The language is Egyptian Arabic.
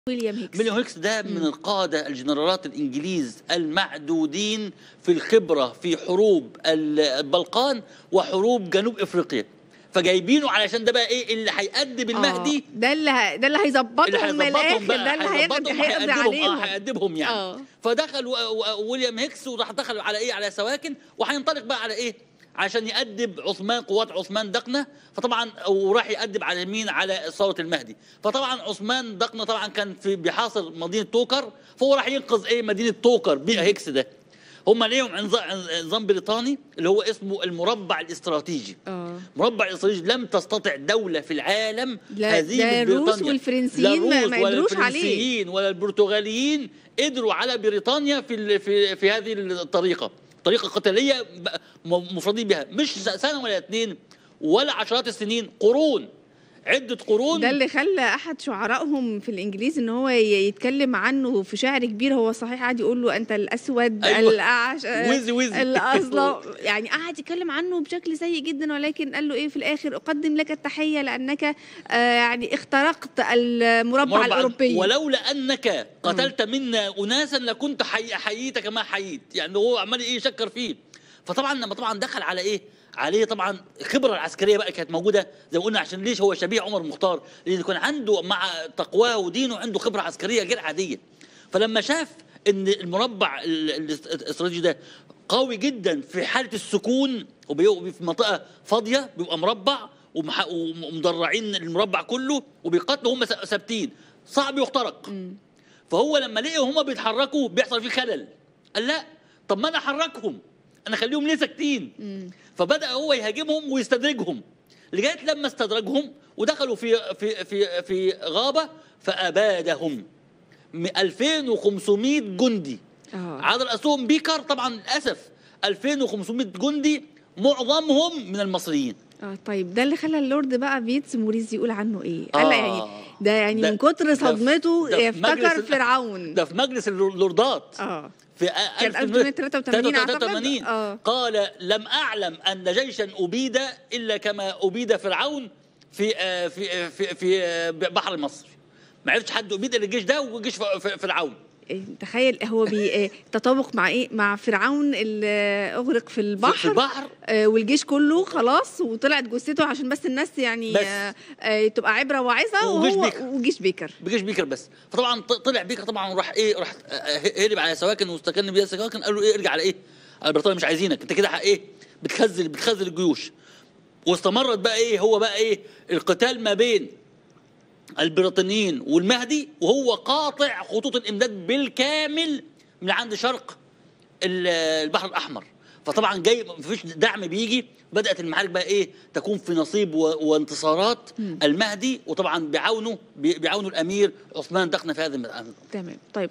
ويليام هيكس ميليام هيكس ده من القادة الجنرالات الإنجليز المعدودين في الخبرة في حروب البلقان وحروب جنوب إفريقيا فجايبينه علشان ده بقى ايه اللي هيأدب المهدي آه، ده اللي ه... ده اللي هيظبطهم اللي من الاخر هيظبطهم بقى ده اللي هيقضي هيظبطهم هيقضي هيأدبهم عليهم اه هيأدبهم يعني آه. فدخل و- و- ويليام هيكس وراح دخل على ايه على سواكن وهينطلق بقى على ايه عشان يأدب عثمان قوات عثمان دقنة فطبعا وراح يأدب على مين على ثورة المهدي فطبعا عثمان دقنة طبعا كان في بيحاصر مدينة توكر فهو راح ينقذ ايه مدينة توكر بيئة هيكس ده هم ليهم نظام نظام بريطاني اللي هو اسمه المربع الاستراتيجي اه مربع الاستراتيجي لم تستطع دولة في العالم لا، هزيمة ده الروس بريطانيا والفرنسيين لا ما- الروس ما ولا قدروش عليه. الفرنسيين ولا البرتغاليين قدروا على بريطانيا في ال- في في هذه الطريقة طريقة قتالية ب- م- مفردين بها مش س- سنة ولا اتنين ولا عشرات السنين قرون عدة قرون ده اللي خلى احد شعرائهم في الانجليز ان هو ي- يتكلم عنه في شعر كبير هو صحيح قعد يقول له انت الاسود أيوة. الاعش وزي وزي. الاصلع يعني قعد يتكلم عنه بشكل سيء جدا ولكن قال له ايه في الاخر اقدم لك التحيه لانك آه يعني اخترقت المربع مربع- الاوروبي ولولا انك قتلت منا اناسا لكنت حي... حييت كما حييت يعني هو عمال ايه يشكر فيه فطبعا لما طبعا دخل على ايه عليه طبعا الخبره العسكريه بقى كانت موجوده زي ما قلنا عشان ليش هو شبيه عمر مختار لان كان عنده مع تقواه ودينه عنده خبره عسكريه غير عاديه فلما شاف ان المربع ال- ال- الاستراتيجي ده قوي جدا في حاله السكون وبي- في منطقه فاضيه بيبقى مربع ومح- ومدرعين المربع كله وبيقاتلوا هم ثابتين صعب يخترق فهو لما لقي هم بيتحركوا بيحصل فيه خلل قال لا طب ما انا احركهم انا اخليهم ليه ساكتين فبدا هو يهاجمهم ويستدرجهم لغايه لما استدرجهم ودخلوا في في في في غابه فابادهم م- 2500 جندي آه. على راسهم بيكر طبعا للاسف 2500 جندي معظمهم من المصريين اه طيب ده اللي خلى اللورد بقى بيتس موريس يقول عنه ايه؟ قال آه. يعني ده يعني ده- من كتر ده في- صدمته ده في مجلس افتكر ال- فرعون ده في مجلس اللوردات اه في كان 1883 أعتقد. آه. قال لم اعلم ان جيشا ابيد الا كما ابيد فرعون في آه، في آه، في في آه، بحر مصر ما عرفتش حد ابيد الا الجيش ده وجيش ف- ف- فرعون إيه، تخيل هو بي آه، تطابق مع ايه؟ مع فرعون اللي اغرق في في- البحر في البحر آه، والجيش كله خلاص وطلعت جثته عشان بس الناس يعني بس. آه، آه، تبقى عبره واعظه وجيش وهو بيكر. وجيش بيكر بجيش بيكر بس فطبعا ط- طلع بيكر طبعا وراح ايه راح آه، هرب على سواكن واستكن بيها سواكن قالوا ايه ارجع على ايه على بريطانيا مش عايزينك انت كده ح- ايه بتخزل بتخزل الجيوش واستمرت بقى ايه هو بقى ايه القتال ما بين البريطانيين والمهدي وهو قاطع خطوط الامداد بالكامل من عند شرق ال- البحر الاحمر فطبعا جاي مفيش دعم بيجي بدات المعارك بقى ايه تكون في نصيب و- وانتصارات المهدي وطبعا بيعاونوا بيعاونوا الامير عثمان دخنه في هذا المد- تمام طيب